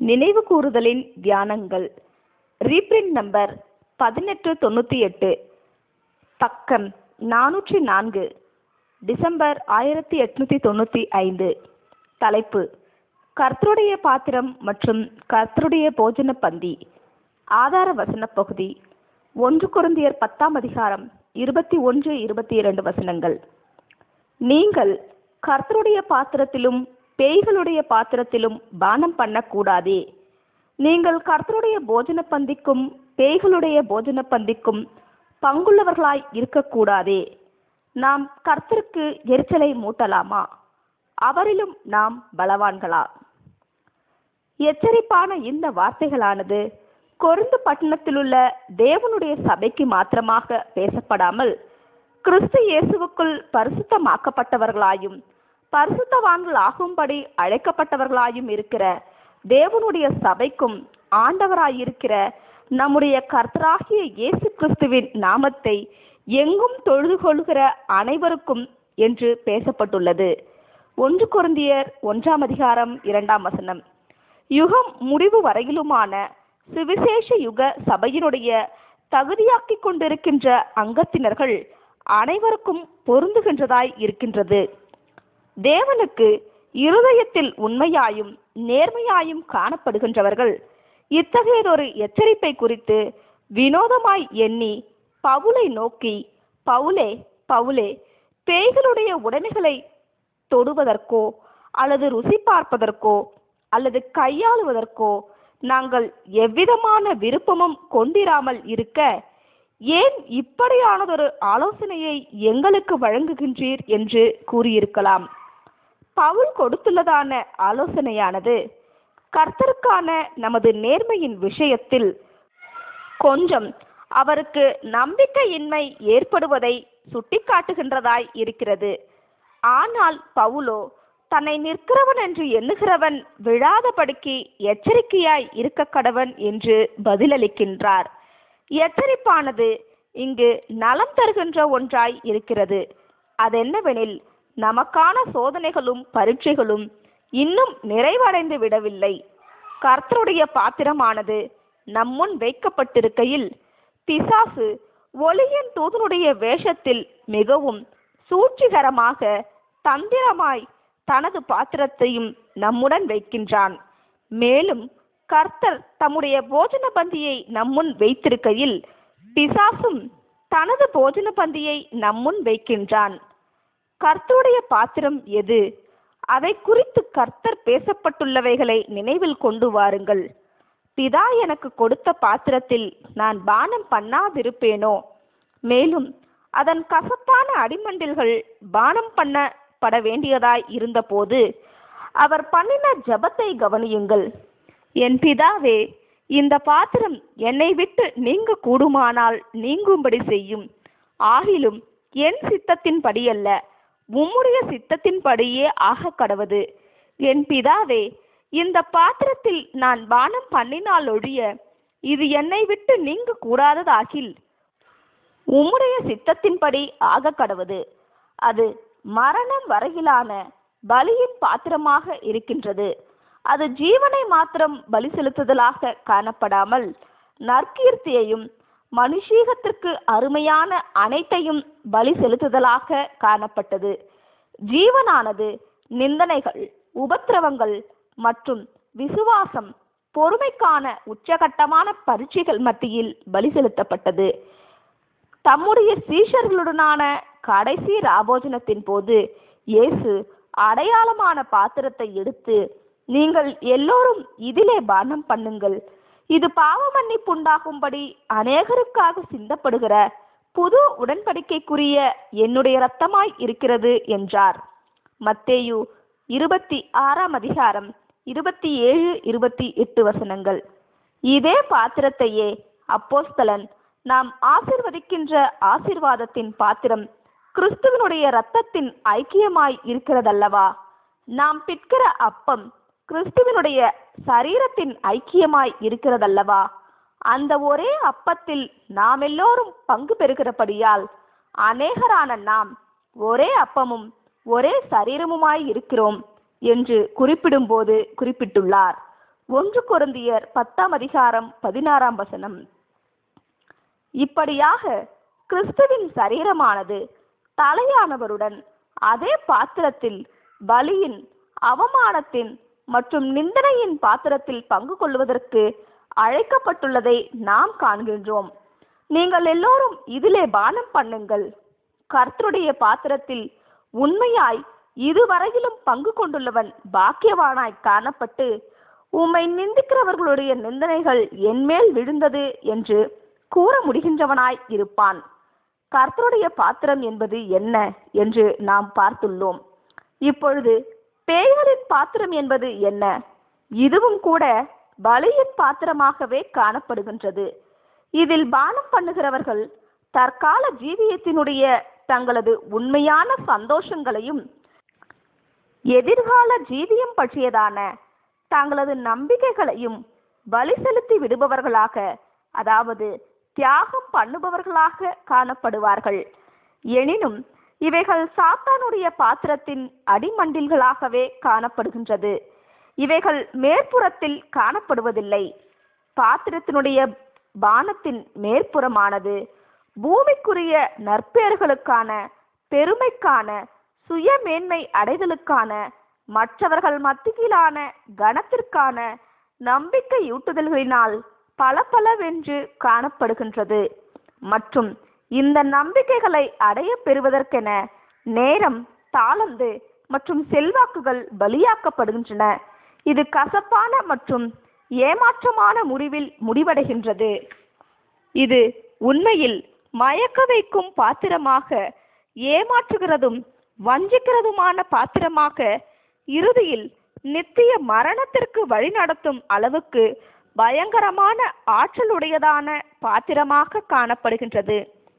நினைவு கூறுதலின் தியானங்கள் reprint number பதினெட்டு தொண்ணூற்றி எட்டு பக்கம் நானூற்றி நான்கு டிசம்பர் ஆயிரத்தி எட்நூத்தி தொண்ணூற்றி ஐந்து தலைப்பு கர்த்தருடைய பாத்திரம் மற்றும் கர்த்தருடைய போஜன பந்தி ஆதார வசன பகுதி ஒன்று குருந்தியர் பத்தாம் அதிகாரம் இருபத்தி ஒன்று இருபத்தி இரண்டு வசனங்கள் நீங்கள் கர்த்தருடைய பாத்திரத்திலும் பேய்களுடைய பாத்திரத்திலும் பானம் பண்ணக்கூடாதே நீங்கள் கர்த்தருடைய போஜன பந்திக்கும் பேய்களுடைய போஜன பந்திக்கும் பங்குள்ளவர்களாய் இருக்கக்கூடாதே நாம் கர்த்தருக்கு எரிச்சலை மூட்டலாமா அவரிலும் நாம் பலவான்களா எச்சரிப்பான இந்த வார்த்தைகளானது கொருந்து பட்டணத்திலுள்ள தேவனுடைய சபைக்கு மாத்திரமாக பேசப்படாமல் கிறிஸ்து இயேசுவுக்குள் பரிசுத்தமாக்கப்பட்டவர்களாயும் பரிசுத்தவான்கள் ஆகும்படி அழைக்கப்பட்டவர்களாயும் இருக்கிற தேவனுடைய சபைக்கும் ஆண்டவராயிருக்கிற நம்முடைய கர்த்தராகிய இயேசு கிறிஸ்துவின் நாமத்தை எங்கும் தொழுது கொள்கிற அனைவருக்கும் என்று பேசப்பட்டுள்ளது ஒன்று குருந்தியர் ஒன்றாம் அதிகாரம் இரண்டாம் வசனம் யுகம் முடிவு வரையிலுமான சுவிசேஷ யுக சபையினுடைய தகுதியாக்கிக் கொண்டிருக்கின்ற அங்கத்தினர்கள் அனைவருக்கும் பொருந்துகின்றதாய் இருக்கின்றது தேவனுக்கு இருதயத்தில் உண்மையாயும் நேர்மையாயும் காணப்படுகின்றவர்கள் இத்தகையதொரு எச்சரிப்பை குறித்து வினோதமாய் எண்ணி பவுலை நோக்கி பவுலே பவுலே பேய்களுடைய உடைமைகளை தொடுவதற்கோ அல்லது ருசி பார்ப்பதற்கோ அல்லது கையாளுவதற்கோ நாங்கள் எவ்விதமான விருப்பமும் கொண்டிராமல் இருக்க ஏன் இப்படியானதொரு ஆலோசனையை எங்களுக்கு வழங்குகின்றீர் என்று கூறியிருக்கலாம் பவுல் கொடுத்துள்ளதான ஆலோசனையானது கர்த்தருக்கான நமது நேர்மையின் விஷயத்தில் கொஞ்சம் அவருக்கு நம்பிக்கையின்மை ஏற்படுவதை சுட்டிக்காட்டுகின்றதாய் இருக்கிறது ஆனால் பவுலோ தன்னை நிற்கிறவன் என்று எண்ணுகிறவன் விழாதபடிக்கு எச்சரிக்கையாய் இருக்க கடவன் என்று பதிலளிக்கின்றார் எச்சரிப்பானது இங்கு நலம் தருகின்ற ஒன்றாய் இருக்கிறது அதென்னவெனில் நமக்கான சோதனைகளும் பரீட்சைகளும் இன்னும் நிறைவடைந்து விடவில்லை கர்த்தருடைய பாத்திரமானது நம்முன் வைக்கப்பட்டிருக்கையில் பிசாசு ஒளியின் தூதனுடைய வேஷத்தில் மிகவும் சூழ்ச்சிகரமாக தந்திரமாய் தனது பாத்திரத்தையும் நம்முடன் வைக்கின்றான் மேலும் கர்த்தர் தம்முடைய போஜன பந்தியை நம்முன் வைத்திருக்கையில் பிசாசும் தனது போஜன பந்தியை நம்முன் வைக்கின்றான் கர்த்தருடைய பாத்திரம் எது அதை குறித்து கர்த்தர் பேசப்பட்டுள்ளவைகளை நினைவில் கொண்டு வாருங்கள் பிதா எனக்கு கொடுத்த பாத்திரத்தில் நான் பானம் பண்ணாதிருப்பேனோ மேலும் அதன் கசப்பான அடிமண்டில்கள் பானம் பண்ணப்பட வேண்டியதாய் இருந்தபோது அவர் பண்ணின ஜபத்தை கவனியுங்கள் என் பிதாவே இந்த பாத்திரம் என்னை விட்டு நீங்க கூடுமானால் நீங்கும்படி செய்யும் ஆகிலும் என் சித்தத்தின்படியல்ல உம்முடைய சித்தத்தின்படியே ஆக கடவது என் பிதாவே இந்த பாத்திரத்தில் நான் பானம் பண்ணினால் ஒழிய இது என்னை விட்டு நீங்க கூடாததாகில் உம்முடைய சித்தத்தின்படி ஆக கடவது அது மரணம் வரையிலான பலியின் பாத்திரமாக இருக்கின்றது அது ஜீவனை மாத்திரம் பலி செலுத்துதலாக காணப்படாமல் நற்கீர்த்தியையும் மனுஷீகத்திற்கு அருமையான அனைத்தையும் பலி செலுத்துதலாக காணப்பட்டது ஜீவனானது நிந்தனைகள் உபத்திரவங்கள் மற்றும் விசுவாசம் பொறுமைக்கான உச்சகட்டமான பரீட்சைகள் மத்தியில் பலி செலுத்தப்பட்டது தம்முடைய சீஷர்களுடனான கடைசி ராபோஜனத்தின் போது இயேசு அடையாளமான பாத்திரத்தை எடுத்து நீங்கள் எல்லோரும் இதிலே பானம் பண்ணுங்கள் இது பாவ மன்னிப்பு உண்டாகும்படி அநேகருக்காக சிந்தப்படுகிற புது உடன்படிக்கைக்குரிய என்னுடைய இரத்தமாய் இருக்கிறது என்றார் மத்தேயு இருபத்தி ஆறாம் அதிகாரம் இருபத்தி ஏழு இருபத்தி எட்டு வசனங்கள் இதே பாத்திரத்தையே அப்போஸ்தலன் நாம் ஆசிர்வதிக்கின்ற ஆசிர்வாதத்தின் பாத்திரம் கிறிஸ்துவனுடைய இரத்தத்தின் ஐக்கியமாய் இருக்கிறதல்லவா நாம் பிற்கிற அப்பம் கிறிஸ்துவனுடைய சரீரத்தின் ஐக்கியமாய் இருக்கிறதல்லவா அந்த ஒரே அப்பத்தில் நாம் எல்லோரும் பங்கு பெறுகிறபடியால் அநேகரான நாம் ஒரே அப்பமும் ஒரே சரீரமுமாய் இருக்கிறோம் என்று குறிப்பிடும்போது குறிப்பிட்டுள்ளார் ஒன்று கொருந்தியர் பத்தாம் அதிகாரம் பதினாறாம் வசனம் இப்படியாக கிறிஸ்துவின் சரீரமானது தலையானவருடன் அதே பாத்திரத்தில் பலியின் அவமானத்தின் மற்றும் நிந்தனையின் பாத்திரத்தில் பங்கு கொள்வதற்கு அழைக்கப்பட்டுள்ளதை நாம் காண்கின்றோம் நீங்கள் எல்லோரும் இதிலே பானம் பண்ணுங்கள் கர்த்தருடைய பாத்திரத்தில் உண்மையாய் இதுவரையிலும் பங்கு கொண்டுள்ளவன் பாக்கியவானாய் காணப்பட்டு உம்மை நிந்திக்கிறவர்களுடைய நிந்தனைகள் என்மேல் விழுந்தது என்று கூற முடிகின்றவனாய் இருப்பான் கர்த்தருடைய பாத்திரம் என்பது என்ன என்று நாம் பார்த்துள்ளோம் இப்பொழுது பேய்களின் பாத்திரம் என்பது என்ன இதுவும் கூட பலியின் பாத்திரமாகவே காணப்படுகின்றது இதில் பானம் பண்ணுகிறவர்கள் தற்கால ஜீவியத்தினுடைய தங்களது உண்மையான சந்தோஷங்களையும் எதிர்கால ஜீவியம் பற்றியதான தங்களது நம்பிக்கைகளையும் பலி செலுத்தி விடுபவர்களாக அதாவது தியாகம் பண்ணுபவர்களாக காணப்படுவார்கள் எனினும் இவைகள் சாத்தானுடைய பாத்திரத்தின் அடிமண்டில்களாகவே காணப்படுகின்றது இவைகள் மேற்புறத்தில் காணப்படுவதில்லை பாத்திரத்தினுடைய பானத்தின் மேற்புறமானது பூமிக்குரிய நற்பெயர்களுக்கான பெருமைக்கான சுயமேன்மை அடைதலுக்கான மற்றவர்கள் மத்தியிலான கனத்திற்கான நம்பிக்கையூட்டுதல்களினால் பல பலவென்று காணப்படுகின்றது மற்றும் இந்த நம்பிக்கைகளை அடைய பெறுவதற்கென நேரம் தாளந்து மற்றும் செல்வாக்குகள் பலியாக்கப்படுகின்றன இது கசப்பான மற்றும் ஏமாற்றமான முடிவில் முடிவடைகின்றது இது உண்மையில் மயக்க வைக்கும் பாத்திரமாக ஏமாற்றுகிறதும் வஞ்சிக்கிறதுமான பாத்திரமாக இறுதியில் நித்திய மரணத்திற்கு வழிநடத்தும் அளவுக்கு பயங்கரமான ஆற்றலுடையதான பாத்திரமாக காணப்படுகின்றது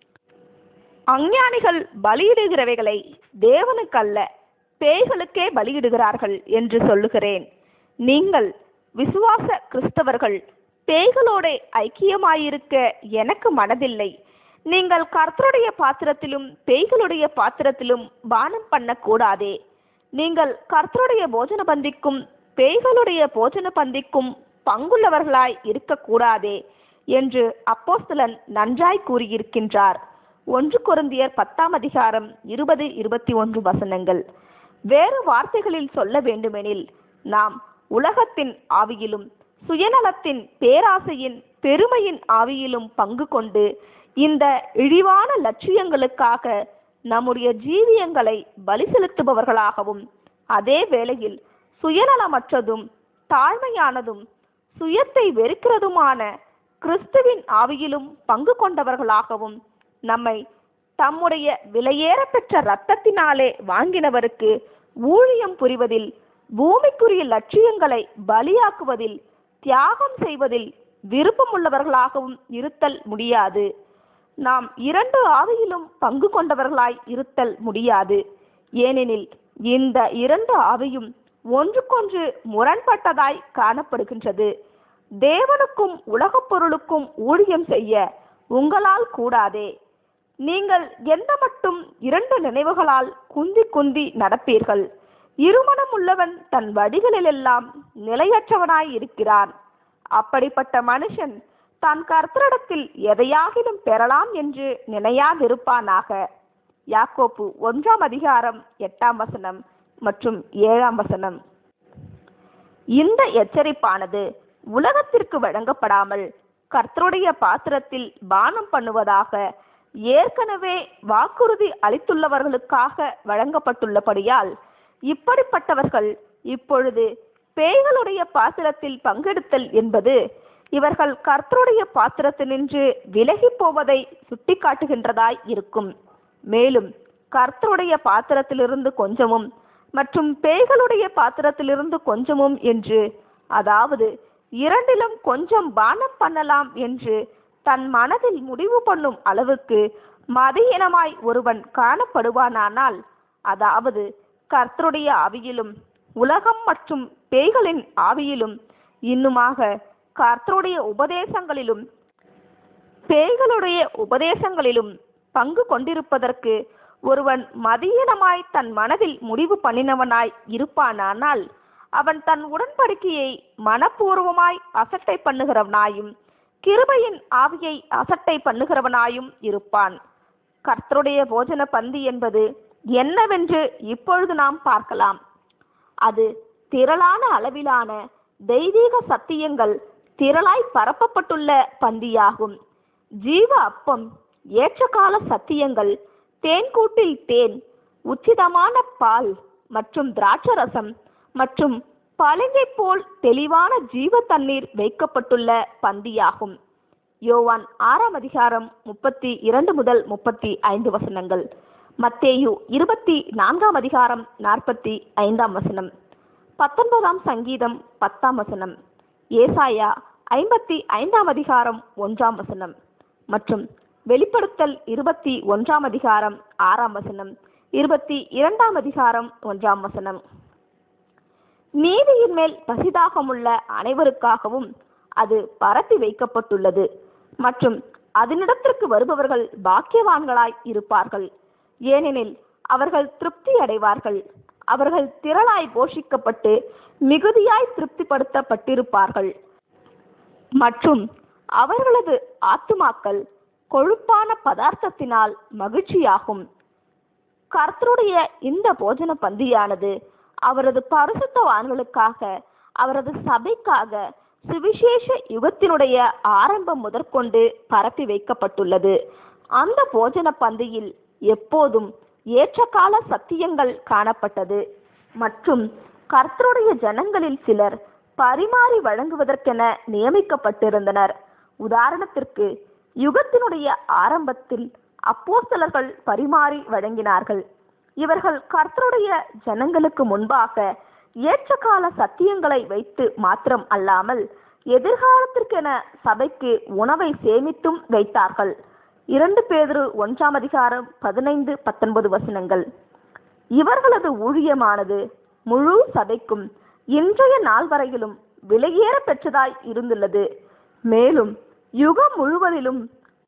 அஞ்ஞானிகள் பலியிடுகிறவைகளை தேவனுக்கல்ல பேய்களுக்கே பலியிடுகிறார்கள் என்று சொல்லுகிறேன் நீங்கள் விசுவாச கிறிஸ்தவர்கள் பேய்களோட ஐக்கியமாயிருக்க எனக்கு மனதில்லை நீங்கள் கர்த்தருடைய பாத்திரத்திலும் பேய்களுடைய பாத்திரத்திலும் பானம் பண்ணக்கூடாதே நீங்கள் கர்த்தருடைய போஜன பந்திக்கும் பேய்களுடைய போஜன பந்திக்கும் பங்குள்ளவர்களாய் இருக்கக்கூடாதே என்று அப்போஸ்தலன் நன்றாய் கூறியிருக்கின்றார் ஒன்று கொருந்தியர் பத்தாம் அதிகாரம் இருபது இருபத்தி ஒன்று வசனங்கள் வேறு வார்த்தைகளில் சொல்ல வேண்டுமெனில் நாம் உலகத்தின் ஆவியிலும் சுயநலத்தின் பேராசையின் பெருமையின் ஆவியிலும் பங்கு கொண்டு இந்த இழிவான லட்சியங்களுக்காக நம்முடைய ஜீவியங்களை பலி செலுத்துபவர்களாகவும் அதே வேளையில் சுயநலமற்றதும் தாழ்மையானதும் சுயத்தை வெறுக்கிறதுமான கிறிஸ்துவின் ஆவியிலும் பங்கு கொண்டவர்களாகவும் நம்மை தம்முடைய விலையேற பெற்ற இரத்தத்தினாலே வாங்கினவருக்கு ஊழியம் புரிவதில் பூமிக்குரிய லட்சியங்களை பலியாக்குவதில் தியாகம் செய்வதில் விருப்பமுள்ளவர்களாகவும் இருத்தல் முடியாது நாம் இரண்டு ஆவியிலும் பங்கு கொண்டவர்களாய் இருத்தல் முடியாது ஏனெனில் இந்த இரண்டு ஆவியும் ஒன்றுக்கொன்று முரண்பட்டதாய் காணப்படுகின்றது தேவனுக்கும் உலகப் பொருளுக்கும் ஊழியம் செய்ய உங்களால் கூடாதே நீங்கள் எந்த மட்டும் இரண்டு நினைவுகளால் குந்தி குந்தி நடப்பீர்கள் இருமனம் உள்ளவன் தன் வழிகளிலெல்லாம் நிலையற்றவனாய் இருக்கிறான் அப்படிப்பட்ட மனுஷன் தான் கர்த்தரிடத்தில் எதையாகிலும் பெறலாம் என்று நினையாதிருப்பானாக யாக்கோப்பு ஒன்றாம் அதிகாரம் எட்டாம் வசனம் மற்றும் ஏழாம் வசனம் இந்த எச்சரிப்பானது உலகத்திற்கு வழங்கப்படாமல் கர்த்தருடைய பாத்திரத்தில் பானம் பண்ணுவதாக ஏற்கனவே வாக்குறுதி அளித்துள்ளவர்களுக்காக வழங்கப்பட்டுள்ளபடியால் இப்படிப்பட்டவர்கள் இப்பொழுது பேய்களுடைய பாத்திரத்தில் பங்கெடுத்தல் என்பது இவர்கள் கர்த்தருடைய பாத்திரத்தினின்று விலகி போவதை சுட்டிக்காட்டுகின்றதாய் இருக்கும் மேலும் கர்த்தருடைய பாத்திரத்திலிருந்து கொஞ்சமும் மற்றும் பேய்களுடைய பாத்திரத்திலிருந்து கொஞ்சமும் என்று அதாவது இரண்டிலும் கொஞ்சம் பானம் பண்ணலாம் என்று தன் மனதில் முடிவு பண்ணும் அளவுக்கு மதியினமாய் ஒருவன் காணப்படுவானானால் அதாவது கர்த்தருடைய ஆவியிலும் உலகம் மற்றும் பேய்களின் ஆவியிலும் இன்னுமாக கர்த்தருடைய உபதேசங்களிலும் பேய்களுடைய உபதேசங்களிலும் பங்கு கொண்டிருப்பதற்கு ஒருவன் மதியீனமாய் தன் மனதில் முடிவு பண்ணினவனாய் இருப்பானானால் அவன் தன் உடன்படிக்கையை மனப்பூர்வமாய் அசட்டை பண்ணுகிறவனாயும் கிருபையின் ஆவியை அசட்டை பண்ணுகிறவனாயும் இருப்பான் கர்த்தருடைய போஜன பந்தி என்பது என்னவென்று இப்பொழுது நாம் பார்க்கலாம் அது திரளான அளவிலான தெய்வீக சத்தியங்கள் திரளாய் பரப்பப்பட்டுள்ள பந்தியாகும் ஜீவ அப்பம் ஏற்றகால சத்தியங்கள் தேன்கூட்டில் தேன் உச்சிதமான பால் மற்றும் திராட்சரசம் மற்றும் பளிங்கை போல் தெளிவான ஜீவ தண்ணீர் வைக்கப்பட்டுள்ள பந்தியாகும் யோவான் ஆறாம் அதிகாரம் முப்பத்தி இரண்டு முதல் முப்பத்தி ஐந்து வசனங்கள் மத்தேயு இருபத்தி நான்காம் அதிகாரம் நாற்பத்தி ஐந்தாம் வசனம் பத்தொன்பதாம் சங்கீதம் பத்தாம் வசனம் ஏசாயா ஐம்பத்தி ஐந்தாம் அதிகாரம் ஒன்றாம் வசனம் மற்றும் வெளிப்படுத்தல் இருபத்தி ஒன்றாம் அதிகாரம் ஆறாம் வசனம் இருபத்தி இரண்டாம் அதிகாரம் ஒன்றாம் வசனம் நீதியின் மேல் பசிதாகமுள்ள அனைவருக்காகவும் அது பரப்பி வைக்கப்பட்டுள்ளது மற்றும் அதனிடத்திற்கு வருபவர்கள் பாக்கியவான்களாய் இருப்பார்கள் ஏனெனில் அவர்கள் திருப்தி அடைவார்கள் அவர்கள் திரளாய் போஷிக்கப்பட்டு மிகுதியாய் திருப்திப்படுத்தப்பட்டிருப்பார்கள் மற்றும் அவர்களது ஆத்துமாக்கள் கொழுப்பான பதார்த்தத்தினால் மகிழ்ச்சியாகும் கர்த்தருடைய இந்த போஜன பந்தியானது அவரது பரிசுத்தவான்களுக்காக அவரது சபைக்காக சுவிசேஷ யுகத்தினுடைய ஆரம்பம் முதற்கொண்டு பரப்பி வைக்கப்பட்டுள்ளது அந்த போஜன பந்தியில் எப்போதும் ஏற்றகால சத்தியங்கள் காணப்பட்டது மற்றும் கர்த்தருடைய ஜனங்களில் சிலர் பரிமாறி வழங்குவதற்கென நியமிக்கப்பட்டிருந்தனர் உதாரணத்திற்கு யுகத்தினுடைய ஆரம்பத்தில் அப்போஸ்தலர்கள் பரிமாறி வழங்கினார்கள் இவர்கள் கர்த்தருடைய ஜனங்களுக்கு முன்பாக ஏற்றகால சத்தியங்களை வைத்து மாத்திரம் அல்லாமல் எதிர்காலத்திற்கென சபைக்கு உணவை சேமித்தும் வைத்தார்கள் இரண்டு பேதுரு ஒன்றாம் அதிகாரம் பதினைந்து பத்தொன்பது வசனங்கள் இவர்களது ஊழியமானது முழு சபைக்கும் இன்றைய நாள் வரையிலும் விலையேற பெற்றதாய் இருந்துள்ளது மேலும் யுகம் முழுவதிலும்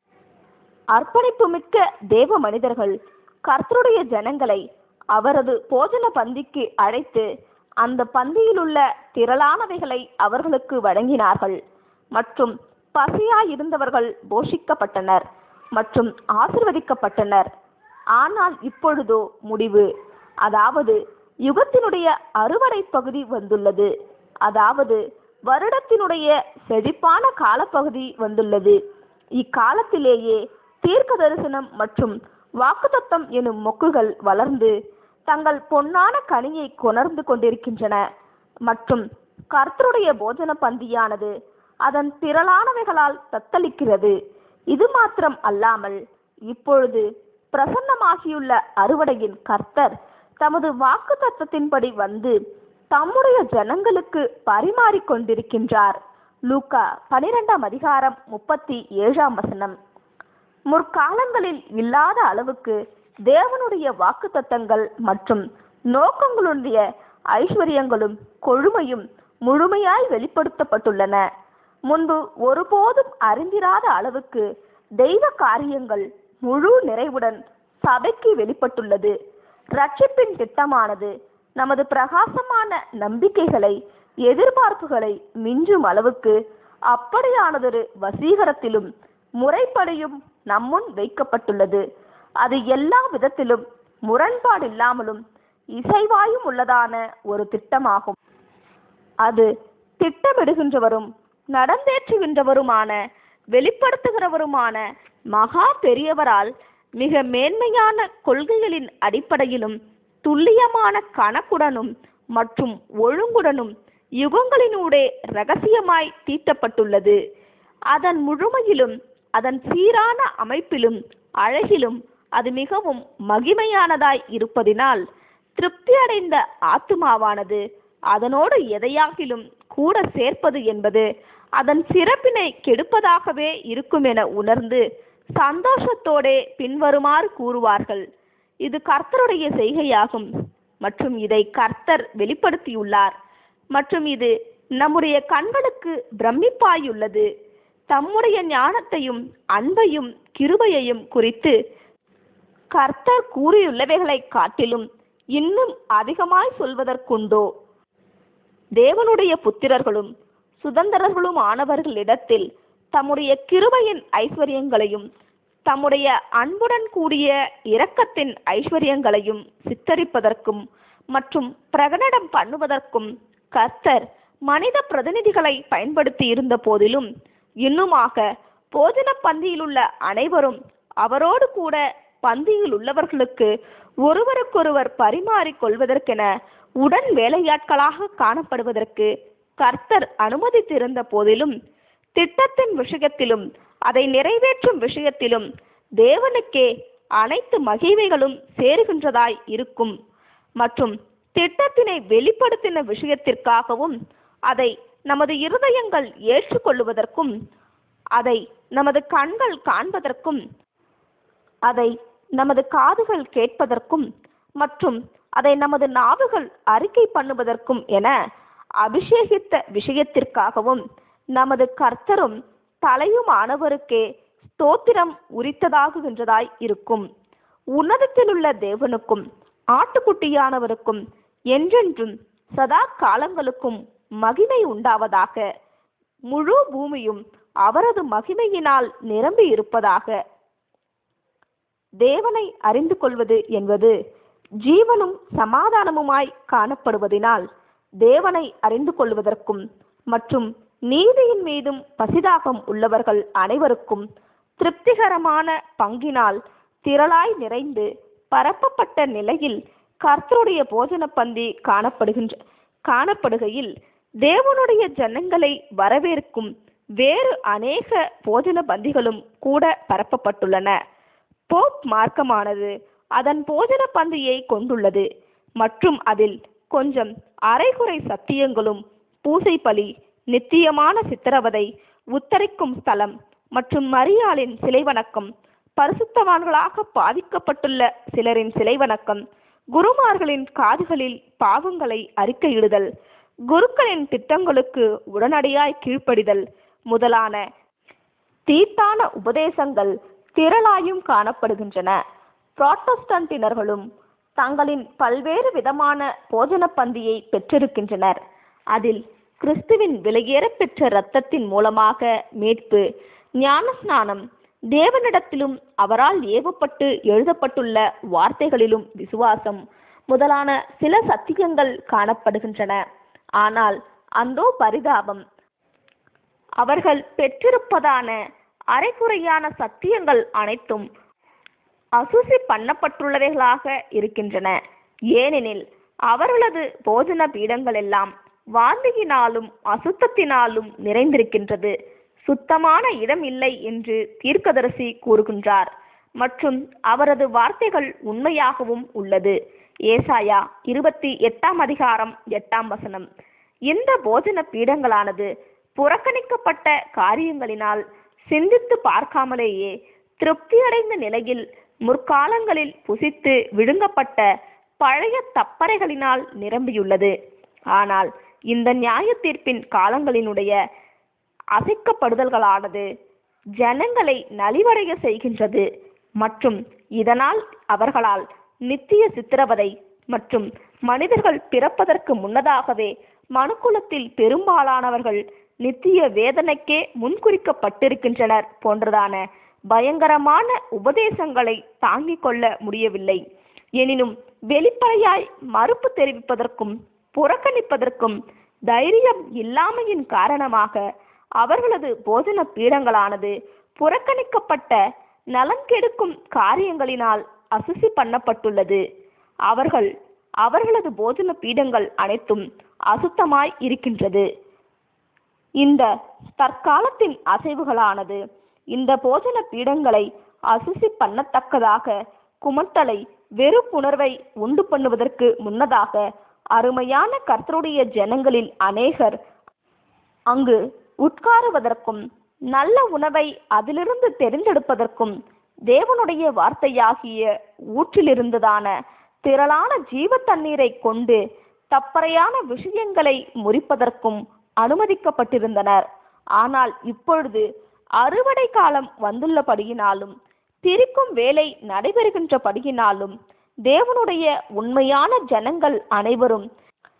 அர்ப்பணிப்புமிக்க தேவ மனிதர்கள் கர்த்தருடைய ஜனங்களை அவரது போஜன பந்திக்கு அழைத்து அந்த பந்தியிலுள்ள திரளானவைகளை அவர்களுக்கு வழங்கினார்கள் மற்றும் பசியாயிருந்தவர்கள் போஷிக்கப்பட்டனர் மற்றும் ஆசிர்வதிக்கப்பட்டனர் ஆனால் இப்பொழுதோ முடிவு அதாவது யுகத்தினுடைய அறுவடை பகுதி வந்துள்ளது அதாவது வருடத்தினுடைய செழிப்பான காலப்பகுதி வந்துள்ளது இக்காலத்திலேயே தீர்க்க தரிசனம் மற்றும் வாக்குத்தத்தம் எனும் மொக்குகள் வளர்ந்து தங்கள் பொன்னான கனியை கொணர்ந்து கொண்டிருக்கின்றன மற்றும் கர்த்தருடைய போஜன பந்தியானது அதன் திரளானவைகளால் தத்தளிக்கிறது இது மாத்திரம் அல்லாமல் இப்பொழுது பிரசன்னமாகியுள்ள அறுவடையின் கர்த்தர் தமது வாக்கு தத்தத்தின்படி வந்து தம்முடைய ஜனங்களுக்கு பரிமாறிக் கொண்டிருக்கின்றார் லூக்கா பனிரெண்டாம் அதிகாரம் முப்பத்தி ஏழாம் வசனம் முற்காலங்களில் இல்லாத அளவுக்கு தேவனுடைய வாக்குத்தத்தங்கள் மற்றும் நோக்கங்களுடைய ஐஸ்வர்யங்களும் கொழுமையும் முழுமையாய் வெளிப்படுத்தப்பட்டுள்ளன முன்பு ஒருபோதும் அறிந்திராத அளவுக்கு தெய்வ காரியங்கள் முழு நிறைவுடன் சபைக்கு வெளிப்பட்டுள்ளது ரட்சிப்பின் திட்டமானது நமது பிரகாசமான நம்பிக்கைகளை எதிர்பார்ப்புகளை மிஞ்சும் அளவுக்கு அப்படியானதொரு வசீகரத்திலும் முறைப்படியும் நம்முன் வைக்கப்பட்டுள்ளது அது எல்லா விதத்திலும் முரண்பாடில்லாமலும் இசைவாயும் உள்ளதான ஒரு திட்டமாகும் அது திட்டமிடுகின்றவரும் நடந்தேற்றுகின்றவருமான வெளிப்படுத்துகிறவருமான மகா பெரியவரால் மிக மேன்மையான கொள்கைகளின் அடிப்படையிலும் துல்லியமான கணக்குடனும் மற்றும் ஒழுங்குடனும் யுகங்களினூடே ரகசியமாய் தீட்டப்பட்டுள்ளது அதன் முழுமையிலும் அதன் சீரான அமைப்பிலும் அழகிலும் அது மிகவும் மகிமையானதாய் இருப்பதினால் திருப்தி அடைந்த ஆத்துமாவானது அதனோடு எதையாகிலும் கூட சேர்ப்பது என்பது அதன் சிறப்பினை கெடுப்பதாகவே இருக்கும் என உணர்ந்து சந்தோஷத்தோடே பின்வருமாறு கூறுவார்கள் இது கர்த்தருடைய செய்கையாகும் மற்றும் இதை கர்த்தர் வெளிப்படுத்தியுள்ளார் மற்றும் இது நம்முடைய கண்களுக்கு பிரமிப்பாயுள்ளது தம்முடைய ஞானத்தையும் அன்பையும் கிருபையையும் குறித்து கர்த்தர் கூறியுள்ளவைகளைக் காட்டிலும் இன்னும் அதிகமாய் சொல்வதற்குண்டோ தேவனுடைய புத்திரர்களும் சுதந்திரர்களும் ஆனவர்களிடத்தில் தம்முடைய கிருபையின் ஐஸ்வர்யங்களையும் தம்முடைய அன்புடன் கூடிய இரக்கத்தின் ஐஸ்வர்யங்களையும் சித்தரிப்பதற்கும் மற்றும் பிரகடனம் பண்ணுவதற்கும் கர்த்தர் மனித பிரதிநிதிகளை பயன்படுத்தி இருந்த போதிலும் இன்னுமாக போஜன பந்தியிலுள்ள அனைவரும் அவரோடு கூட பந்தியில் உள்ளவர்களுக்கு ஒருவருக்கொருவர் பரிமாறிக் கொள்வதற்கென உடன் வேலையாட்களாக காணப்படுவதற்கு கர்த்தர் அனுமதித்திருந்த போதிலும் திட்டத்தின் விஷயத்திலும் அதை நிறைவேற்றும் விஷயத்திலும் தேவனுக்கே அனைத்து மகிமைகளும் சேருகின்றதாய் இருக்கும் மற்றும் திட்டத்தினை வெளிப்படுத்தின விஷயத்திற்காகவும் அதை நமது இருதயங்கள் ஏற்றுக்கொள்வதற்கும் அதை நமது கண்கள் காண்பதற்கும் அதை நமது காதுகள் கேட்பதற்கும் மற்றும் அதை நமது நாவுகள் அறிக்கை பண்ணுவதற்கும் என அபிஷேகித்த விஷயத்திற்காகவும் நமது கர்த்தரும் தலையுமானவருக்கே ஸ்தோத்திரம் உரித்ததாகுகின்றதாய் இருக்கும் உன்னதத்திலுள்ள தேவனுக்கும் ஆட்டுக்குட்டியானவருக்கும் என்றென்றும் சதா காலங்களுக்கும் மகிமை உண்டாவதாக முழு பூமியும் அவரது மகிமையினால் நிரம்பி இருப்பதாக தேவனை அறிந்து கொள்வது என்பது ஜீவனும் சமாதானமுமாய் காணப்படுவதினால் தேவனை அறிந்து கொள்வதற்கும் மற்றும் நீதியின் மீதும் பசிதாகம் உள்ளவர்கள் அனைவருக்கும் திருப்திகரமான பங்கினால் திரளாய் நிறைந்து பரப்பப்பட்ட நிலையில் கர்த்தருடைய போஜன பந்தி காணப்படுகின்ற காணப்படுகையில் தேவனுடைய ஜனங்களை வரவேற்கும் வேறு அநேக போஜன பந்திகளும் கூட பரப்பப்பட்டுள்ளன போப் மார்க்கமானது அதன் போஜன பந்தியை கொண்டுள்ளது மற்றும் அதில் கொஞ்சம் அரைகுறை சத்தியங்களும் பூசை பலி நித்தியமான சித்திரவதை உத்தரிக்கும் ஸ்தலம் மற்றும் மரியாளின் சிலை வணக்கம் பரிசுத்தவான்களாக பாதிக்கப்பட்டுள்ள சிலரின் சிலை வணக்கம் குருமார்களின் காதுகளில் பாவங்களை அறிக்கையிடுதல் குருக்களின் திட்டங்களுக்கு உடனடியாய் கீழ்ப்படிதல் முதலான தீட்டான உபதேசங்கள் திரளாயும் காணப்படுகின்றன புராட்டஸ்டன்டினர்களும் தங்களின் பல்வேறு விதமான போஜன பந்தியை பெற்றிருக்கின்றனர் அதில் கிறிஸ்துவின் விலையேறப் பெற்ற இரத்தத்தின் மூலமாக மீட்பு ஞானஸ்நானம் தேவனிடத்திலும் அவரால் ஏவப்பட்டு எழுதப்பட்டுள்ள வார்த்தைகளிலும் விசுவாசம் முதலான சில சத்தியங்கள் காணப்படுகின்றன ஆனால் அந்தோ பரிதாபம் அவர்கள் பெற்றிருப்பதான அரைகுறையான சத்தியங்கள் அனைத்தும் அசுசி பண்ணப்பட்டுள்ளவைகளாக இருக்கின்றன ஏனெனில் அவர்களது போஜன பீடங்கள் எல்லாம் வாந்தியினாலும் அசுத்தத்தினாலும் நிறைந்திருக்கின்றது சுத்தமான இடம் இல்லை என்று தீர்க்கதரிசி கூறுகின்றார் மற்றும் அவரது வார்த்தைகள் உண்மையாகவும் உள்ளது ஏசாயா இருபத்தி எட்டாம் அதிகாரம் எட்டாம் வசனம் இந்த போஜன பீடங்களானது புறக்கணிக்கப்பட்ட காரியங்களினால் சிந்தித்து பார்க்காமலேயே திருப்தியடைந்த நிலையில் முற்காலங்களில் புசித்து விழுங்கப்பட்ட பழைய தப்பறைகளினால் நிரம்பியுள்ளது ஆனால் இந்த நியாய தீர்ப்பின் காலங்களினுடைய அசைக்கப்படுதல்களானது ஜனங்களை நலிவடைய செய்கின்றது மற்றும் இதனால் அவர்களால் நித்திய சித்திரவதை மற்றும் மனிதர்கள் பிறப்பதற்கு முன்னதாகவே மனுக்குலத்தில் பெரும்பாலானவர்கள் நித்திய வேதனைக்கே முன்குறிக்கப்பட்டிருக்கின்றனர் போன்றதான பயங்கரமான உபதேசங்களை தாங்கிக் கொள்ள முடியவில்லை எனினும் வெளிப்படையாய் மறுப்பு தெரிவிப்பதற்கும் புறக்கணிப்பதற்கும் தைரியம் இல்லாமையின் காரணமாக அவர்களது போஜன பீடங்களானது புறக்கணிக்கப்பட்ட நலன் கெடுக்கும் காரியங்களினால் அசுசி பண்ணப்பட்டுள்ளது அவர்கள் அவர்களது போஜன பீடங்கள் அனைத்தும் அசுத்தமாய் இருக்கின்றது இந்த தற்காலத்தின் அசைவுகளானது இந்த போஜன பீடங்களை அசுசி பண்ணத்தக்கதாக குமட்டலை வெறுப்புணர்வை உண்டு பண்ணுவதற்கு முன்னதாக அருமையான கர்த்தருடைய ஜனங்களில் அநேகர் அங்கு உட்காருவதற்கும் நல்ல உணவை அதிலிருந்து தெரிந்தெடுப்பதற்கும் தேவனுடைய வார்த்தையாகிய ஊற்றிலிருந்துதான திரளான ஜீவ தண்ணீரை கொண்டு தப்பறையான விஷயங்களை முறிப்பதற்கும் அனுமதிக்கப்பட்டிருந்தனர் ஆனால் இப்பொழுது அறுவடை காலம் வந்துள்ளபடியினாலும் பிரிக்கும் வேலை நடைபெறுகின்றபடியினாலும் தேவனுடைய உண்மையான ஜனங்கள் அனைவரும்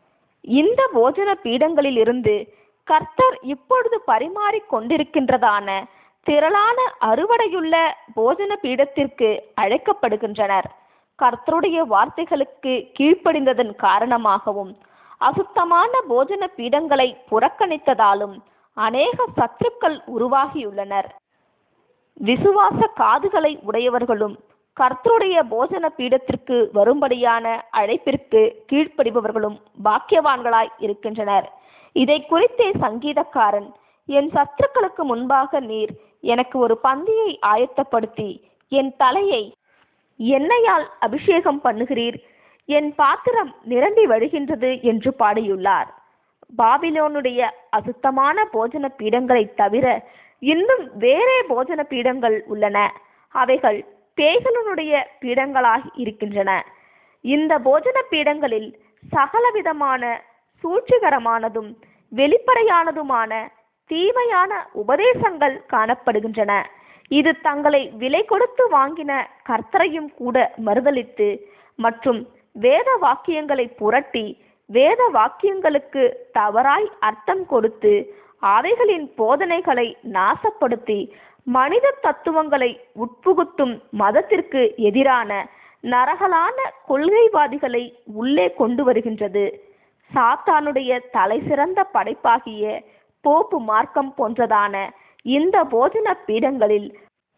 இந்த போஜன பீடங்களிலிருந்து கர்த்தர் இப்பொழுது பரிமாறிக் கொண்டிருக்கின்றதான திரளான அறுவடையுள்ள போஜன பீடத்திற்கு அழைக்கப்படுகின்றனர் கர்த்தருடைய வார்த்தைகளுக்கு கீழ்ப்படிந்ததன் காரணமாகவும் அசுத்தமான போஜன பீடங்களை புறக்கணித்ததாலும் அநேக சத்துருக்கள் உருவாகியுள்ளனர் விசுவாச காதுகளை உடையவர்களும் கர்த்தருடைய போஜன பீடத்திற்கு வரும்படியான அழைப்பிற்கு கீழ்ப்படிபவர்களும் பாக்கியவான்களாய் இருக்கின்றனர் இதை குறித்தே சங்கீதக்காரன் என் சத்துருக்களுக்கு முன்பாக நீர் எனக்கு ஒரு பந்தியை ஆயத்தப்படுத்தி என் தலையை எண்ணெயால் அபிஷேகம் பண்ணுகிறீர் என் பாத்திரம் நிரம்பி வழிகின்றது என்று பாடியுள்ளார் பாபிலோனுடைய அசுத்தமான போஜன பீடங்களை தவிர இன்னும் வேறே போஜன பீடங்கள் உள்ளன அவைகள் பேய்களுடைய பீடங்களாய் இருக்கின்றன இந்த போஜன பீடங்களில் சகலவிதமான சூழ்ச்சிகரமானதும் வெளிப்படையானதுமான தீமையான உபதேசங்கள் காணப்படுகின்றன இது தங்களை விலை கொடுத்து வாங்கின கர்த்தரையும் கூட மறுதலித்து மற்றும் வேத வாக்கியங்களை புரட்டி வேத வாக்கியங்களுக்கு தவறாய் அர்த்தம் கொடுத்து அவைகளின் போதனைகளை நாசப்படுத்தி மனித தத்துவங்களை உட்புகுத்தும் மதத்திற்கு எதிரான நரகலான கொள்கைவாதிகளை உள்ளே கொண்டு வருகின்றது சாத்தானுடைய தலைசிறந்த படைப்பாகிய போப்பு மார்க்கம் போன்றதான இந்த போஜன பீடங்களில்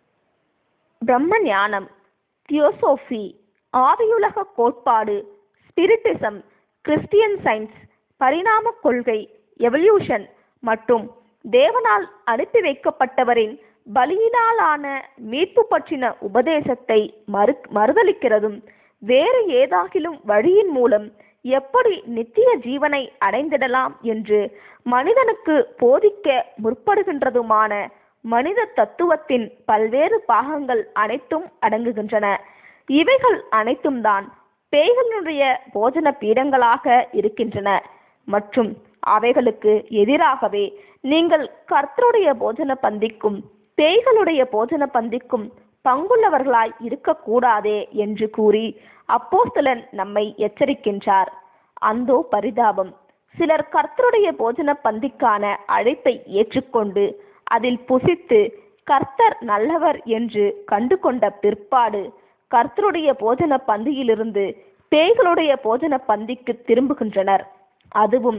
பிரம்ம ஞானம் தியோசோஃபி ஆவியுலக கோட்பாடு ஸ்பிரிட்டிசம் கிறிஸ்டியன் சயின்ஸ் பரிணாம கொள்கை எவல்யூஷன் மற்றும் தேவனால் அனுப்பி வைக்கப்பட்டவரின் பலியினாலான மீட்பு பற்றின உபதேசத்தை மறு மறுதலிக்கிறதும் வேறு ஏதாகிலும் வழியின் மூலம் எப்படி நித்திய ஜீவனை அடைந்திடலாம் என்று மனிதனுக்கு போதிக்க முற்படுகின்றதுமான மனித தத்துவத்தின் பல்வேறு பாகங்கள் அனைத்தும் அடங்குகின்றன இவைகள் அனைத்தும் தான் பேய்களுடைய போஜன பீடங்களாக இருக்கின்றன மற்றும் அவைகளுக்கு எதிராகவே நீங்கள் கர்த்தருடைய போஜன பந்திக்கும் பேய்களுடைய போஜன பந்திக்கும் பங்குள்ளவர்களாய் இருக்கக்கூடாதே என்று கூறி அப்போஸ்தலன் நம்மை எச்சரிக்கின்றார் அந்தோ பரிதாபம் சிலர் கர்த்தருடைய போஜன பந்திக்கான அழைப்பை ஏற்றுக்கொண்டு அதில் புசித்து கர்த்தர் நல்லவர் என்று கண்டு கொண்ட பிற்பாடு கர்த்தருடைய போஜன பந்தியிலிருந்து பேய்களுடைய போஜன பந்திக்கு திரும்புகின்றனர் அதுவும்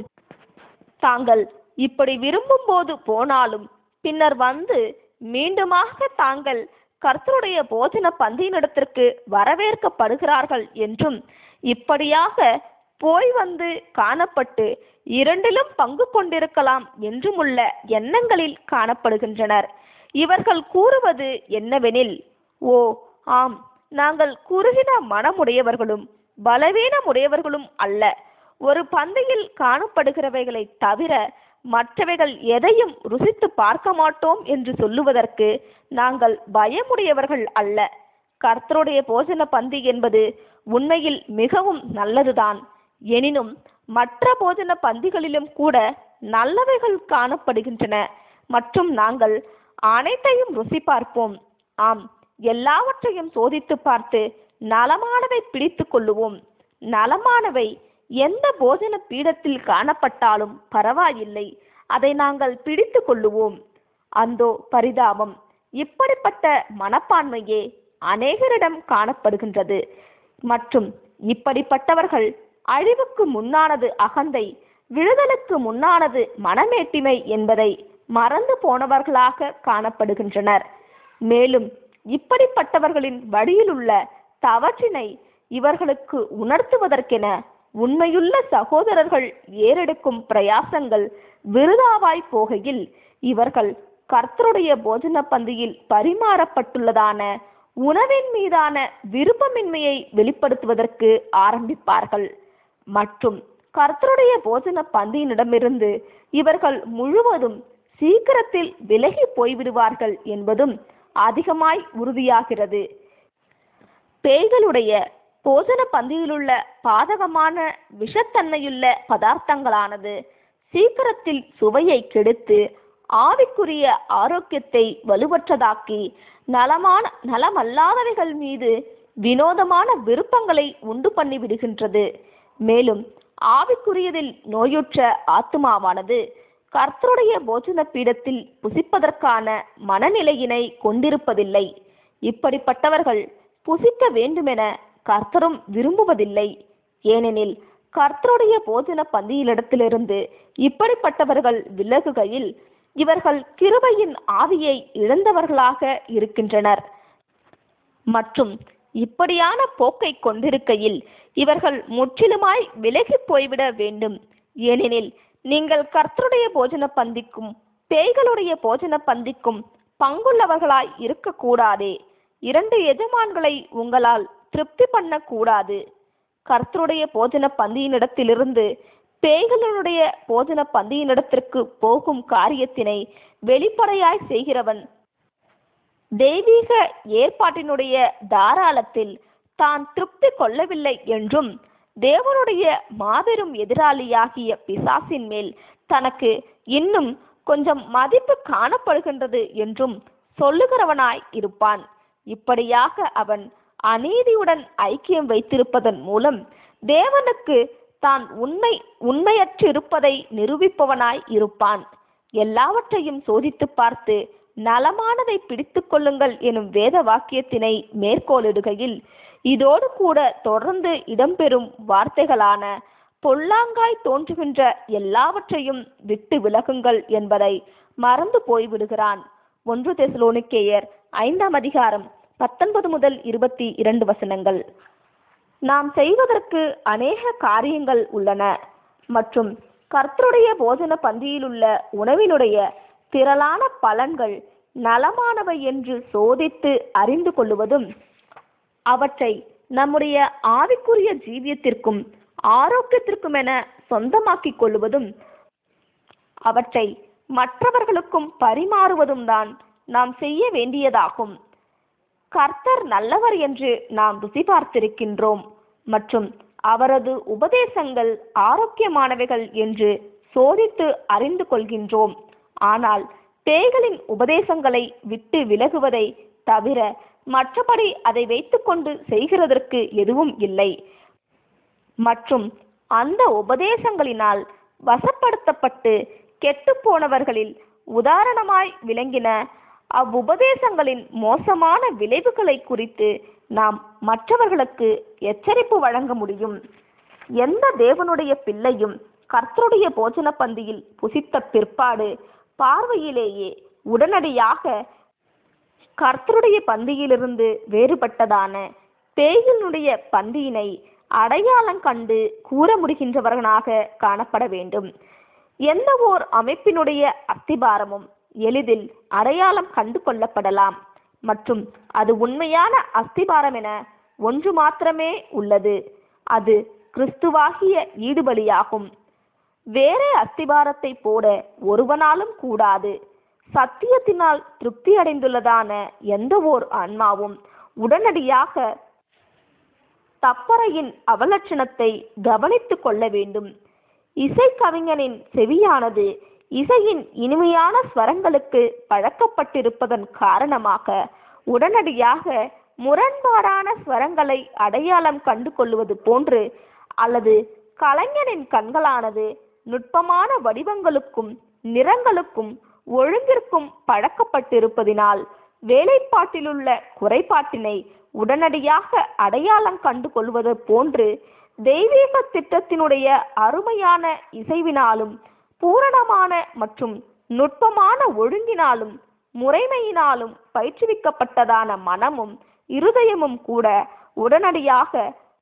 தாங்கள் இப்படி விரும்பும் போது போனாலும் பின்னர் வந்து மீண்டுமாக தாங்கள் கர்த்தருடைய போஜன பந்தியினிடத்திற்கு வரவேற்கப்படுகிறார்கள் என்றும் இப்படியாக போய் வந்து காணப்பட்டு இரண்டிலும் பங்கு கொண்டிருக்கலாம் என்றுமுள்ள எண்ணங்களில் காணப்படுகின்றனர் இவர்கள் கூறுவது என்னவெனில் ஓ ஆம் நாங்கள் குறுகின மனமுடையவர்களும் பலவீனமுடையவர்களும் அல்ல ஒரு பந்தியில் காணப்படுகிறவைகளை தவிர மற்றவைகள் எதையும் ருசித்து பார்க்க மாட்டோம் என்று சொல்லுவதற்கு நாங்கள் பயமுடையவர்கள் அல்ல கர்த்தருடைய போஜன பந்தி என்பது உண்மையில் மிகவும் நல்லதுதான் எனினும் மற்ற போஜன பந்திகளிலும் கூட நல்லவைகள் காணப்படுகின்றன மற்றும் நாங்கள் அனைத்தையும் ருசி பார்ப்போம் ஆம் எல்லாவற்றையும் சோதித்து பார்த்து நலமானவை பிடித்து கொள்ளுவோம் நலமானவை எந்த போஜன பீடத்தில் காணப்பட்டாலும் பரவாயில்லை அதை நாங்கள் பிடித்து கொள்ளுவோம் அந்தோ பரிதாபம் இப்படிப்பட்ட மனப்பான்மையே அநேகரிடம் காணப்படுகின்றது மற்றும் இப்படிப்பட்டவர்கள் அழிவுக்கு முன்னானது அகந்தை விழுதலுக்கு முன்னானது மனமேட்டிமை என்பதை மறந்து போனவர்களாக காணப்படுகின்றனர் மேலும் இப்படிப்பட்டவர்களின் வழியிலுள்ள தவற்றினை இவர்களுக்கு உணர்த்துவதற்கென உண்மையுள்ள சகோதரர்கள் ஏறெடுக்கும் பிரயாசங்கள் விருதாவாய் போகையில் இவர்கள் கர்த்தருடைய போஜன பந்தியில் பரிமாறப்பட்டுள்ளதான உணவின் மீதான விருப்பமின்மையை வெளிப்படுத்துவதற்கு ஆரம்பிப்பார்கள் மற்றும் கர்த்தருடைய போஜன பந்தியினிடமிருந்து இவர்கள் முழுவதும் சீக்கிரத்தில் விலகி போய்விடுவார்கள் என்பதும் அதிகமாய் உறுதியாகிறது பேய்களுடைய போஜன பந்தியிலுள்ள பாதகமான விஷத்தன்மையுள்ள பதார்த்தங்களானது சீக்கிரத்தில் சுவையை கெடுத்து ஆவிக்குரிய ஆரோக்கியத்தை வலுவற்றதாக்கி நலமான நலமல்லாதவைகள் மீது வினோதமான விருப்பங்களை உண்டு பண்ணி விடுகின்றது மேலும் ஆவிக்குரியதில் நோயுற்ற ஆத்துமாவானது கர்த்தருடைய போஜன பீடத்தில் புசிப்பதற்கான மனநிலையினை கொண்டிருப்பதில்லை இப்படிப்பட்டவர்கள் புசிக்க வேண்டுமென கர்த்தரும் விரும்புவதில்லை ஏனெனில் கர்த்தருடைய போஜன பந்தியிலிடத்திலிருந்து இப்படிப்பட்டவர்கள் விலகுகையில் இவர்கள் கிருபையின் ஆவியை இழந்தவர்களாக இருக்கின்றனர் மற்றும் இப்படியான போக்கை கொண்டிருக்கையில் இவர்கள் முற்றிலுமாய் விலகி போய்விட வேண்டும் ஏனெனில் நீங்கள் கர்த்தருடைய போஜன பந்திக்கும் பேய்களுடைய போஜன பந்திக்கும் பங்குள்ளவர்களாய் இருக்கக்கூடாதே இரண்டு எஜமான்களை உங்களால் திருப்தி பண்ணக்கூடாது கர்த்தருடைய போஜன பந்தியினிடத்திலிருந்து பேய்களுடைய போஜன பந்தியினிடத்திற்கு போகும் காரியத்தினை வெளிப்படையாய் செய்கிறவன் தெய்வீக ஏற்பாட்டினுடைய தாராளத்தில் தான் திருப்தி கொள்ளவில்லை என்றும் தேவனுடைய மாபெரும் எதிராளியாகிய பிசாசின் மேல் தனக்கு இன்னும் கொஞ்சம் மதிப்பு காணப்படுகின்றது என்றும் சொல்லுகிறவனாய் இருப்பான் இப்படியாக அவன் அநீதியுடன் ஐக்கியம் வைத்திருப்பதன் மூலம் தேவனுக்கு தான் உண்மை உண்மையற்றிருப்பதை நிரூபிப்பவனாய் இருப்பான் எல்லாவற்றையும் சோதித்து பார்த்து நலமானதை பிடித்துக் கொள்ளுங்கள் எனும் வேத வாக்கியத்தினை மேற்கோளிடுகையில் இதோடு கூட தொடர்ந்து இடம்பெறும் வார்த்தைகளான பொல்லாங்காய் தோன்றுகின்ற எல்லாவற்றையும் விட்டு விலகுங்கள் என்பதை மறந்து போய்விடுகிறான் ஒன்று தெசலோனிக்கேயர் ஐந்தாம் அதிகாரம் பத்தொன்பது முதல் இருபத்தி இரண்டு வசனங்கள் நாம் செய்வதற்கு அநேக காரியங்கள் உள்ளன மற்றும் கர்த்தருடைய போஜன பந்தியிலுள்ள உணவினுடைய திரளான பலன்கள் நலமானவை என்று சோதித்து அறிந்து கொள்ளுவதும் அவற்றை நம்முடைய ஆவிக்குரிய ஜீவியத்திற்கும் ஆரோக்கியத்திற்கும் என சொந்தமாக்கிக் கொள்ளுவதும் அவற்றை மற்றவர்களுக்கும் பரிமாறுவதும் தான் நாம் செய்ய வேண்டியதாகும் கர்த்தர் நல்லவர் என்று நாம் ருசி பார்த்திருக்கின்றோம் மற்றும் அவரது உபதேசங்கள் ஆரோக்கியமானவைகள் என்று சோதித்து அறிந்து கொள்கின்றோம் ஆனால் பேய்களின் உபதேசங்களை விட்டு விலகுவதை தவிர மற்றபடி அதை வைத்துக்கொண்டு செய்கிறதற்கு எதுவும் இல்லை மற்றும் அந்த உபதேசங்களினால் வசப்படுத்தப்பட்டு கெட்டுப்போனவர்களில் உதாரணமாய் விளங்கின அவ்வுபதேசங்களின் மோசமான விளைவுகளை குறித்து நாம் மற்றவர்களுக்கு எச்சரிப்பு வழங்க முடியும் எந்த தேவனுடைய பிள்ளையும் கர்த்தருடைய போஜன பந்தியில் புசித்த பிற்பாடு பார்வையிலேயே உடனடியாக கர்த்தருடைய பந்தியிலிருந்து வேறுபட்டதான பேய்களினுடைய பந்தியினை அடையாளம் கண்டு கூற முடிகின்றவர்களாக காணப்பட வேண்டும் எந்த ஓர் அமைப்பினுடைய அஸ்திபாரமும் எளிதில் அடையாளம் கண்டு கொள்ளப்படலாம் மற்றும் அது உண்மையான அஸ்திபாரம் என ஒன்று மாத்திரமே உள்ளது அது கிறிஸ்துவாகிய ஈடுபலியாகும் வேறே அஸ்திபாரத்தை போட ஒருவனாலும் கூடாது சத்தியத்தினால் திருப்தி அடைந்துள்ளதான எந்த ஓர் ஆன்மாவும் உடனடியாக தப்பறையின் அவலட்சணத்தை கவனித்துக் கொள்ள வேண்டும் இசைக்கவிஞனின் செவியானது இசையின் இனிமையான ஸ்வரங்களுக்கு பழக்கப்பட்டிருப்பதன் காரணமாக உடனடியாக முரண்பாடான ஸ்வரங்களை அடையாளம் கண்டு கொள்வது போன்று அல்லது கலைஞனின் கண்களானது நுட்பமான வடிவங்களுக்கும் நிறங்களுக்கும் ஒழுங்கிற்கும் பழக்கப்பட்டிருப்பதினால் வேலைப்பாட்டிலுள்ள குறைபாட்டினை உடனடியாக அடையாளம் கண்டு கொள்வது போன்று தெய்வீக திட்டத்தினுடைய அருமையான இசைவினாலும் பூரணமான மற்றும் நுட்பமான ஒழுங்கினாலும் முறைமையினாலும் பயிற்றுவிக்கப்பட்டதான மனமும் இருதயமும் கூட உடனடியாக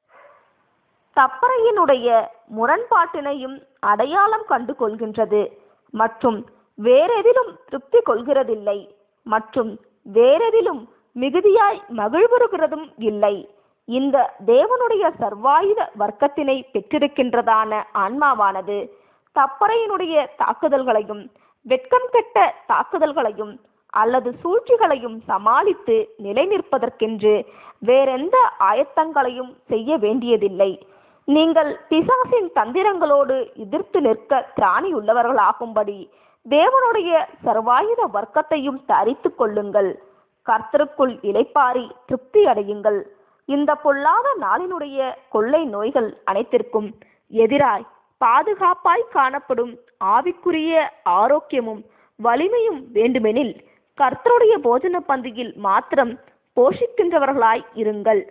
தப்பறையினுடைய முரண்பாட்டினையும் அடையாளம் கண்டு கொள்கின்றது மற்றும் வேறெதிலும் திருப்தி கொள்கிறதில்லை மற்றும் வேறெதிலும் மிகுதியாய் மகிழ்வுறுகிறதும் இல்லை இந்த தேவனுடைய சர்வாயுத வர்க்கத்தினை பெற்றிருக்கின்றதான ஆன்மாவானது தப்பறையினுடைய தாக்குதல்களையும் வெட்கம் கெட்ட தாக்குதல்களையும் அல்லது சூழ்ச்சிகளையும் சமாளித்து நிலை நிற்பதற்கென்று வேறெந்த ஆயத்தங்களையும் செய்ய வேண்டியதில்லை நீங்கள் பிசாசின் தந்திரங்களோடு எதிர்த்து நிற்க திராணி உள்ளவர்களாகும்படி தேவனுடைய சர்வாயுத வர்க்கத்தையும் தரித்து கொள்ளுங்கள் கர்த்தருக்குள் இளைப்பாரி திருப்தி அடையுங்கள் இந்த பொல்லாத நாளினுடைய கொள்ளை நோய்கள் அனைத்திற்கும் எதிராய் பாதுகாப்பாய் காணப்படும் ஆவிக்குரிய ஆரோக்கியமும் வலிமையும் வேண்டுமெனில் கர்த்தருடைய போஜன பந்தியில் மாத்திரம் போஷிக்கின்றவர்களாய் இருங்கள்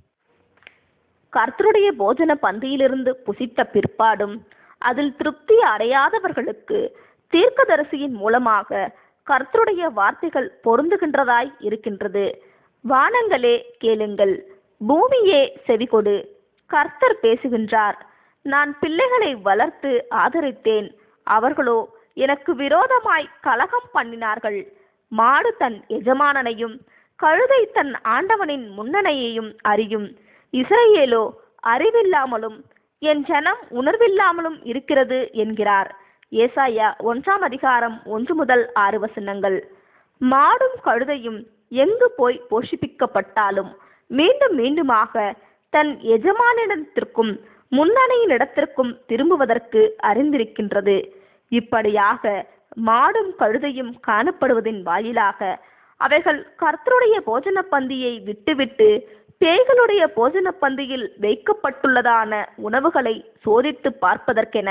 கர்த்தருடைய போஜன பந்தியிலிருந்து புசித்த பிற்பாடும் அதில் திருப்தி அடையாதவர்களுக்கு தீர்க்கதரிசியின் மூலமாக கர்த்தருடைய வார்த்தைகள் பொருந்துகின்றதாய் இருக்கின்றது வானங்களே கேளுங்கள் பூமியே செவிகொடு கர்த்தர் பேசுகின்றார் நான் பிள்ளைகளை வளர்த்து ஆதரித்தேன் அவர்களோ எனக்கு விரோதமாய் கலகம் பண்ணினார்கள் மாடு தன் எஜமானனையும் கழுதை தன் ஆண்டவனின் முன்னணையையும் அறியும் இஸ்ரவேலோ அறிவில்லாமலும் என் ஜனம் உணர்வில்லாமலும் இருக்கிறது என்கிறார் ஏசாயா ஒன்றாம் அதிகாரம் ஒன்று முதல் ஆறு வசனங்கள் மாடும் கழுதையும் எங்கு போய் போஷிப்பிக்கப்பட்டாலும் மீண்டும் மீண்டுமாக தன் எஜமானிடத்திற்கும் முன்னணியினிடத்திற்கும் திரும்புவதற்கு அறிந்திருக்கின்றது இப்படியாக மாடும் கழுதையும் காணப்படுவதின் வாயிலாக அவைகள் கர்த்தருடைய போஜன பந்தியை விட்டுவிட்டு பேய்களுடைய போஜன பந்தியில் வைக்கப்பட்டுள்ளதான உணவுகளை சோதித்து பார்ப்பதற்கென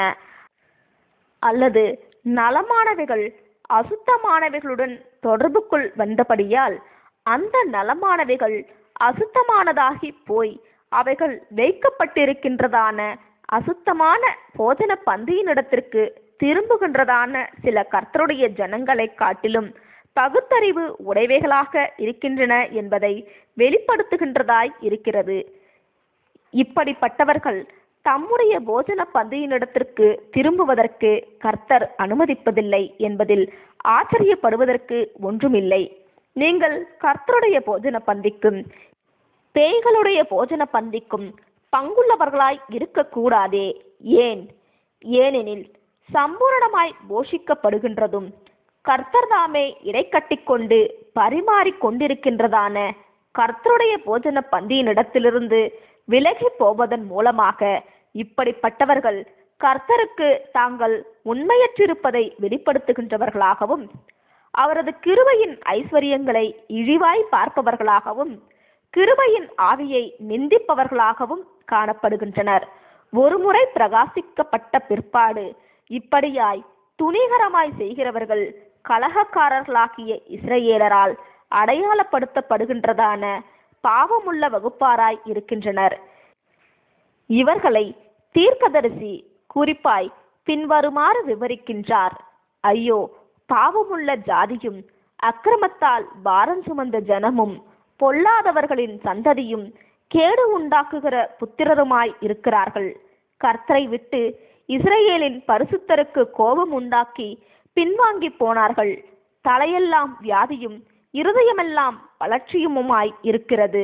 அல்லது நலமானவைகள் அசுத்தமானவைகளுடன் தொடர்புக்குள் வந்தபடியால் அந்த நலமானவைகள் அசுத்தமானதாகி போய் அவைகள் வைக்கப்பட்டிருக்கின்றதான அசுத்தமான போஜன பந்தியினிடத்திற்கு திரும்புகின்றதான சில கர்த்தருடைய ஜனங்களை காட்டிலும் பகுத்தறிவு உடைவைகளாக இருக்கின்றன என்பதை வெளிப்படுத்துகின்றதாய் இருக்கிறது இப்படிப்பட்டவர்கள் தம்முடைய போஜன பந்தியினிடத்திற்கு திரும்புவதற்கு கர்த்தர் அனுமதிப்பதில்லை என்பதில் ஆச்சரியப்படுவதற்கு ஒன்றுமில்லை நீங்கள் கர்த்தருடைய போஜன பந்திக்கும் பேய்களுடைய போஜன பந்திக்கும் பங்குள்ளவர்களாய் இருக்கக்கூடாதே ஏன் ஏனெனில் சம்பூரணமாய் போஷிக்கப்படுகின்றதும் கர்த்தர் தாமே இடைக்கட்டிக்கொண்டு பரிமாறிக் கொண்டிருக்கின்றதான கர்த்தருடைய போஜன பந்தியினிடத்திலிருந்து விலகி போவதன் மூலமாக இப்படிப்பட்டவர்கள் கர்த்தருக்கு தாங்கள் உண்மையற்றிருப்பதை வெளிப்படுத்துகின்றவர்களாகவும் அவரது கிருபையின் ஐஸ்வர்யங்களை இழிவாய் பார்ப்பவர்களாகவும் கிருபையின் ஆவியை நிந்திப்பவர்களாகவும் காணப்படுகின்றனர் ஒருமுறை பிரகாசிக்கப்பட்ட பிற்பாடு இப்படியாய் துணிகரமாய் செய்கிறவர்கள் கலகக்காரர்களாகிய இஸ்ரேலரால் அடையாளப்படுத்தப்படுகின்றதான பாவமுள்ள வகுப்பாராய் இருக்கின்றனர் இவர்களை தீர்க்கதரிசி குறிப்பாய் பின்வருமாறு விவரிக்கின்றார் ஐயோ பாவமுள்ள ஜாதியும் அக்கிரமத்தால் பாரம் சுமந்த ஜனமும் பொல்லாதவர்களின் சந்ததியும் கேடு உண்டாக்குகிற புத்திரருமாய் இருக்கிறார்கள் கர்த்தரை விட்டு இஸ்ரேலின் பரிசுத்தருக்கு கோபம் உண்டாக்கி பின்வாங்கி போனார்கள் தலையெல்லாம் வியாதியும் இருதயமெல்லாம் வளர்ச்சியுமாய் இருக்கிறது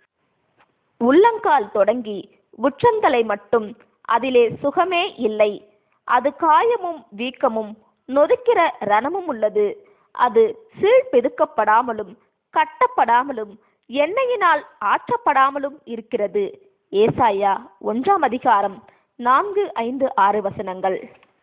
உள்ளங்கால் தொடங்கி உச்சந்தலை மட்டும் அதிலே சுகமே இல்லை அது காயமும் வீக்கமும் நொறுக்கிற ரணமும் உள்ளது அது சீழ்பெதுக்கப்படாமலும் கட்டப்படாமலும் எண்ணெயினால் ஆற்றப்படாமலும் இருக்கிறது ஏசாயா ஒன்றாம் அதிகாரம் நான்கு ஐந்து ஆறு வசனங்கள்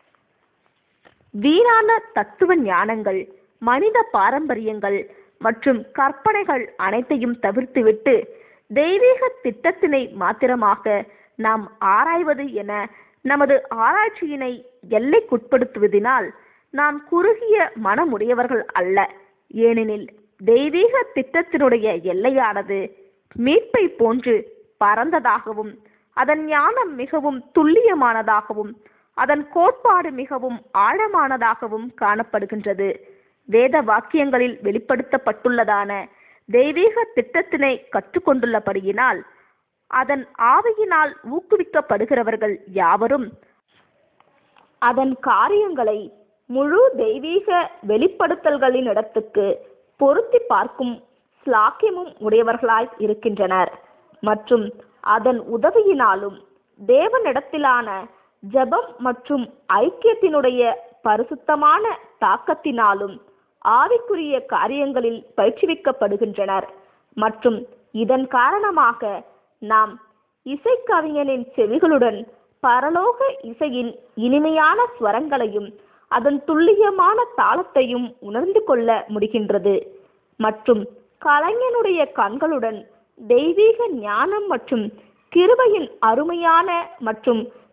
வீணான தத்துவ ஞானங்கள் மனித பாரம்பரியங்கள் மற்றும் கற்பனைகள் அனைத்தையும் தவிர்த்துவிட்டு தெய்வீக திட்டத்தினை மாத்திரமாக நாம் ஆராய்வது என நமது ஆராய்ச்சியினை எல்லைக்குட்படுத்துவதினால் நாம் குறுகிய மனமுடையவர்கள் அல்ல ஏனெனில் தெய்வீக திட்டத்தினுடைய எல்லையானது மீட்பை போன்று பரந்ததாகவும் அதன் ஞானம் மிகவும் துல்லியமானதாகவும் அதன் கோட்பாடு மிகவும் ஆழமானதாகவும் காணப்படுகின்றது வேத வாக்கியங்களில் வெளிப்படுத்தப்பட்டுள்ளதான தெய்வீக திட்டத்தினை கற்றுக்கொண்டுள்ளபடியினால் அதன் ஆவியினால் ஊக்குவிக்கப்படுகிறவர்கள் யாவரும் அதன் காரியங்களை முழு தெய்வீக வெளிப்படுத்தல்களின் இடத்துக்கு பொருத்தி பார்க்கும் ஸ்லாக்கியமும் உடையவர்களாய் இருக்கின்றனர் மற்றும் அதன் உதவியினாலும் தேவனிடத்திலான ஜெபம் மற்றும் ஐக்கியத்தினுடைய பரிசுத்தமான தாக்கத்தினாலும் ஆவிக்குரிய காரியங்களில் பயிற்றுவிக்கப்படுகின்றனர் மற்றும் இதன் காரணமாக நாம் இசைக்கவிஞனின் செவிகளுடன் பரலோக இசையின் இனிமையான ஸ்வரங்களையும் அதன் துல்லியமான தாளத்தையும் உணர்ந்து கொள்ள முடிகின்றது மற்றும் கலைஞனுடைய கண்களுடன் தெய்வீக ஞானம் மற்றும் கிருபையின் அருமையான மற்றும்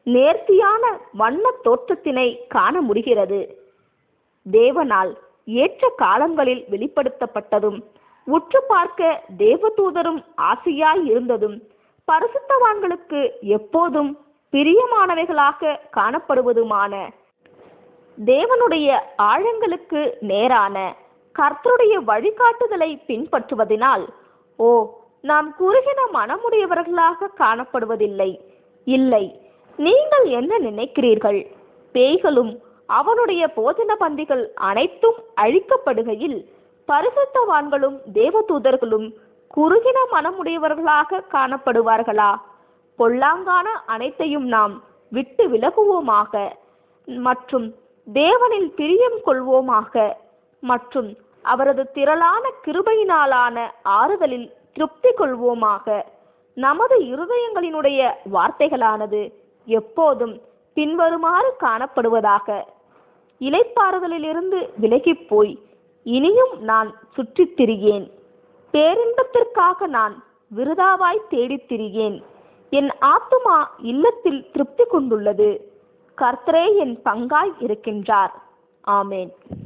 நேர்த்தியான வண்ண தோற்றத்தினை காண முடிகிறது தேவனால் ஏற்ற காலங்களில் வெளிப்படுத்தப்பட்டதும் உற்று பார்க்க தேவதூதரும் ஆசையாய் இருந்ததும் பரிசுத்தவான்களுக்கு எப்போதும் பிரியமானவைகளாக காணப்படுவதுமான தேவனுடைய ஆழங்களுக்கு நேரான கர்த்தருடைய வழிகாட்டுதலை பின்பற்றுவதினால் ஓ நாம் குறுகின மனமுடையவர்களாக காணப்படுவதில்லை இல்லை நீங்கள் என்ன நினைக்கிறீர்கள் பேய்களும் அவனுடைய போஜன பந்திகள் அனைத்தும் அழிக்கப்படுகையில் பரிசுத்தவான்களும் தேவதூதர்களும் குறுகின மனமுடையவர்களாக காணப்படுவார்களா பொல்லாங்கான அனைத்தையும் நாம் விட்டு விலகுவோமாக மற்றும் தேவனில் பிரியம் கொள்வோமாக மற்றும் அவரது திரளான கிருபையினாலான ஆறுதலில் திருப்தி கொள்வோமாக நமது இருதயங்களினுடைய வார்த்தைகளானது எப்போதும் பின்வருமாறு காணப்படுவதாக இலைப்பாறுதலிலிருந்து விலகிப் போய் இனியும் நான் சுற்றித் திரியேன் பேரின்பத்திற்காக நான் விருதாவாய் தேடித் திரியேன் என் ஆத்துமா இல்லத்தில் திருப்தி கொண்டுள்ளது கர்த்தரே என் பங்காய் இருக்கின்றார் ஆமேன்